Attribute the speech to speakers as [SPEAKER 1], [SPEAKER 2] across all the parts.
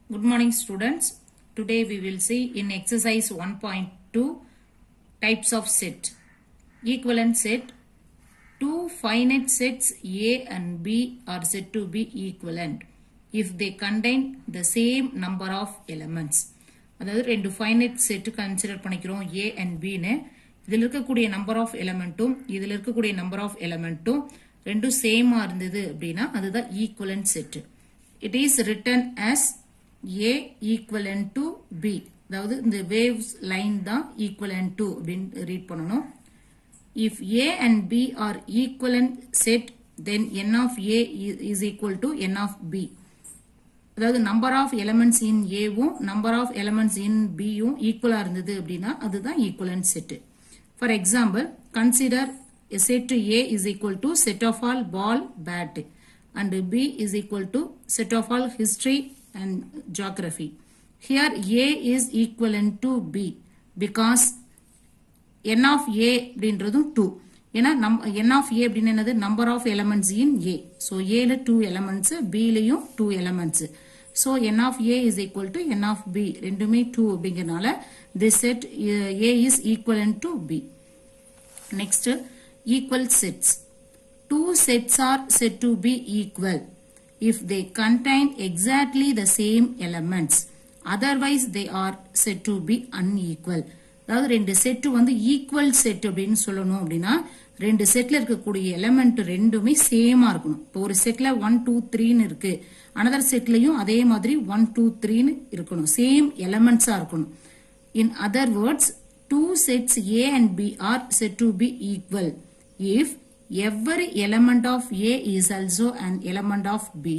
[SPEAKER 1] Good morning students. Today we will see in exercise 1.2 types of set. Equivalent set. Two finite sets A and B are said to be equivalent if they contain the same number of elements. அதாவது ரெண்டு finite set consider பண்ணிக்கிறோம் A and பின்னு இதில் இருக்கக்கூடிய number of எலமெண்ட்டும் இதில் இருக்கக்கூடிய number of எலமெண்ட்டும் ரெண்டும் சேமா இருந்தது அப்படின்னா அதுதான் equivalent set it is written as A equivalent to B அதாவது இந்த வேவ்ஸ் லைன் தான் ஈக்குவலன்ட் டு அப்படின்னு ரீட் பண்ணணும் if A and B are equivalent set then N of A is equal to N of B அதாவது number of elements in ஏவும் number of elements இன் பியும் ஈக்குவலா இருந்தது அப்படின்னா அதுதான் equivalent set for example consider set A is equal to set of all ball bat and B is equal to set of all history and geography here A is equivalent to B because N of A அப்படின்றதும் two ஏன்னா நம் N of A அப்படின்னு என்னது number of elements in A so ஏல two elements பிலையும் two elements so N of A is equal to N of B ரெண்டுமே two அப்படிங்கறனால this set A is equivalent to B next equal sets two sets are said to be equal if they contain exactly the same elements otherwise they are said to be unequal அதாவது ரெண்டு set வந்து equal set அப்படின்னு சொல்லணும் அப்படின்னா ரெண்டு செட்ல இருக்கக்கூடிய element ரெண்டுமே சேமா இருக்கணும் இப்போ ஒரு செட்ல ஒன் டூ த்ரீன்னு இருக்கு அனதர் செட்லயும் அதே மாதிரி ஒன் டூ த்ரீன்னு இருக்கணும் சேம் எலமெண்ட்ஸா இருக்கணும் in other words two sets A and B are said to be equal if every element of A is also an element of B.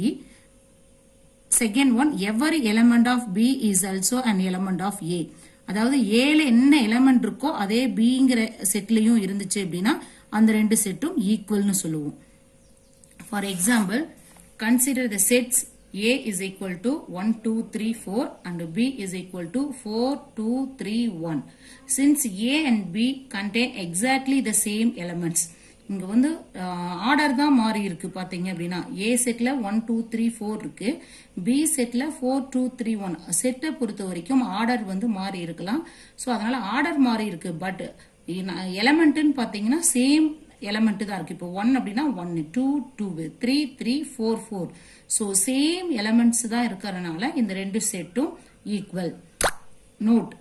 [SPEAKER 1] Second one, every element of B is also an element of A. அதாவது ஏல என்ன element இருக்கோ அதே பிங்கிற செட்லயும் இருந்துச்சு அப்படின்னா அந்த ரெண்டு செட்டும் ஈக்குவல்னு சொல்லுவோம் for example consider the sets A is equal to 1, 2, 3, 4 and B is equal to 4, 2, 3, 1. Since A and B contain exactly the same elements, இங்க வந்து ஆர்டர் தான் மாறி இருக்கு பாத்தீங்க அப்படின்னா ஏ செட்ல ஒன் டூ த்ரீ ஃபோர் இருக்கு பி செட்ல ஃபோர் டூ த்ரீ ஒன் செட்டை பொறுத்த வரைக்கும் ஆர்டர் வந்து மாறி இருக்கலாம் ஸோ அதனால ஆர்டர் மாறி இருக்கு பட் எலமெண்ட்னு பாத்தீங்கன்னா சேம் எலமெண்ட் தான் இருக்கு இப்போ ஒன் அப்படின்னா one two two three three four four so same elements தான் இருக்கிறதுனால இந்த ரெண்டு செட்டும் equal note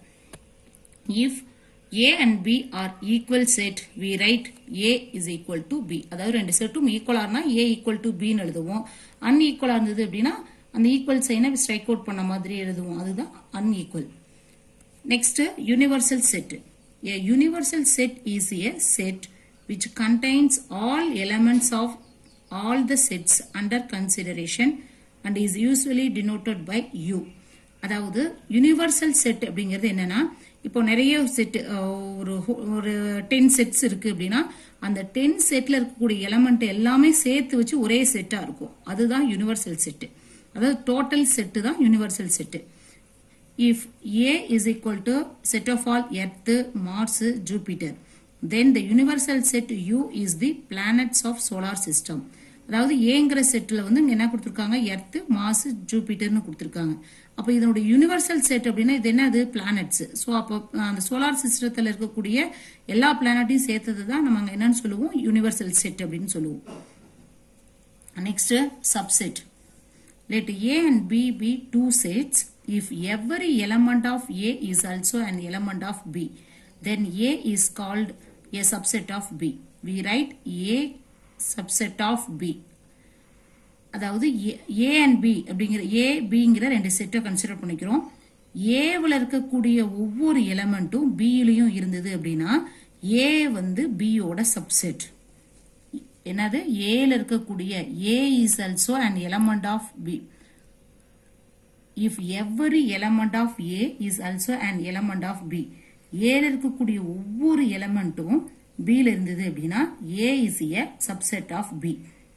[SPEAKER 1] if A and B are equal set, we write A is equal to B. அதாவது ரெண்டு செட்டும் ஈக்குவலா இருந்தா A equal to B ன்னு எழுதுவோம் அன்ஈக்குவலா இருந்தது அப்படின்னா அந்த ஈக்குவல் சைனை ஸ்ட்ரைக் அவுட் பண்ண மாதிரி எழுதுவோம் அதுதான் unequal next universal set A universal set is a set which contains all elements of all the sets under consideration and is usually denoted by U. அதாவது யூனிவர்சல் செட் அப்படிங்கிறது என்னன்னா இப்போ நிறைய செட் ஒரு ஒரு டென் செட்ஸ் இருக்கு அப்படின்னா அந்த டென் செட்ல இருக்கக்கூடிய எலமெண்ட் எல்லாமே சேர்த்து வச்சு ஒரே செட்டா இருக்கும் அதுதான் யூனிவர்சல் செட் அதாவது டோட்டல் செட்டு தான் universal set if A is equal to set of all Earth Mars Jupiter then the universal set U is the planets of solar system அதாவது ஏங்கிற செட்ல வந்து என்ன கொடுத்துருக்காங்க எர்த் மாஸ் ஜூபிட்டர்னு கொடுத்துருக்காங்க அப்போ இதனுடைய யூனிவர்சல் செட் அப்படின்னா இது என்னது பிளானட்ஸ் ஸோ அப்போ அந்த சோலார் சிஸ்டத்தில் இருக்கக்கூடிய எல்லா பிளானட்டையும் சேர்த்தது தான் நம்ம அங்கே என்னன்னு சொல்லுவோம் யூனிவர்சல் செட் அப்படின்னு சொல்லுவோம் next subset let A and B be two sets if every element of A is also an element of B then A is called a subset of B we write A subset of B அதாவது A and B அப்படிங்கிற ஏ பிங்கிற ரெண்டு செட்டை consider பண்ணிக்கிறோம் ஏவில் இருக்கக்கூடிய ஒவ்வொரு எலமெண்ட்டும் பியிலையும் இருந்தது அப்படின்னா ஏ வந்து பியோட சப்செட் என்னது ஏல இருக்கக்கூடிய A is also an element of B if every element of A is also an element of B ஏல இருக்கக்கூடிய ஒவ்வொரு எலமெண்ட்டும் பில இருந்தது அப்படின்னா A is a subset of B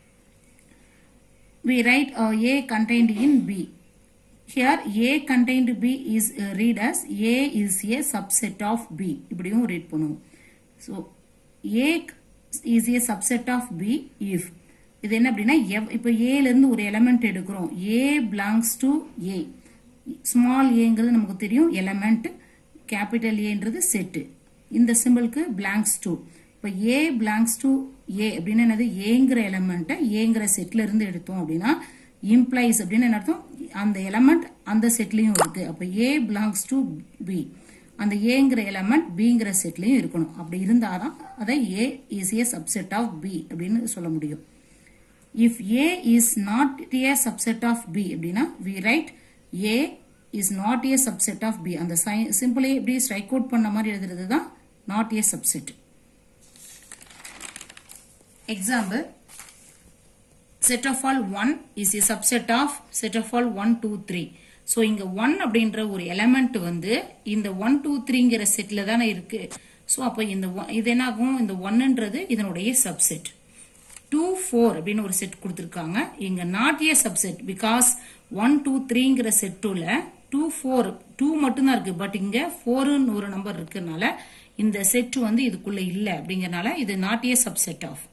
[SPEAKER 1] we write uh, A contained in B. Here A contained B is uh, read as A is a subset of B. இப்படியும் read பண்ணுவோம். So A is a subset of B if இது என்ன அப்படின்னா இப்போ ஏல இருந்து ஒரு element எடுக்கிறோம் A belongs to A small ஏங்கிறது நமக்கு தெரியும் எலமெண்ட் கேபிட்டல் ஏன்றது செட்டு இந்த சிம்பிளுக்கு பிளாங்க்ஸ் டு இப்போ ஏ பிளாங்க்ஸ் டு ஏ அப்படின்னு என்னது ஏங்கிற எலமெண்ட்டை ஏங்கிற செட்ல இருந்து எடுத்தோம் அப்படின்னா இம்ப்ளைஸ் அப்படின்னு என்ன அர்த்தம் அந்த எலமெண்ட் அந்த செட்லயும் இருக்கு அப்போ ஏ பிலாங்ஸ் டு பி அந்த ஏங்கிற எலமெண்ட் பிங்கிற செட்லயும் இருக்கணும் அப்படி இருந்தாதான் அதை A is a subset of B அப்படின்னு சொல்ல முடியும் if A is not a subset of B அப்படின்னா we write A is not a subset of B அந்த சிம்பிளே இப்படி ஸ்ட்ரைக் அவுட் பண்ண மாதிரி எழுதுறது தான் not a subset example set of all 1 is a subset of set of all 1 2 3 so இங்க 1 அப்படின்ற ஒரு எலமெண்ட் வந்து இந்த 1 2 3ங்கிற செட்ல தானே இருக்கு so அப்ப இந்த one- இது என்ன ஆகும் இந்த 1ன்றது இதனுடைய சப்செட் 2 4 அப்படின்னு ஒரு செட் கொடுத்திருக்காங்க இங்க நாட் ஏ சப்செட் பிகாஸ் 1 2 3ங்கிற செட்டுல 2 4 2 மட்டும்தான் இருக்கு பட் இங்க 4ன்னு ஒரு நம்பர் இருக்கறனால இந்த செட் வந்து இதுக்குள்ள இல்ல அப்படிங்கறனால இது நாட் ஏ சப்செட் ஆஃப்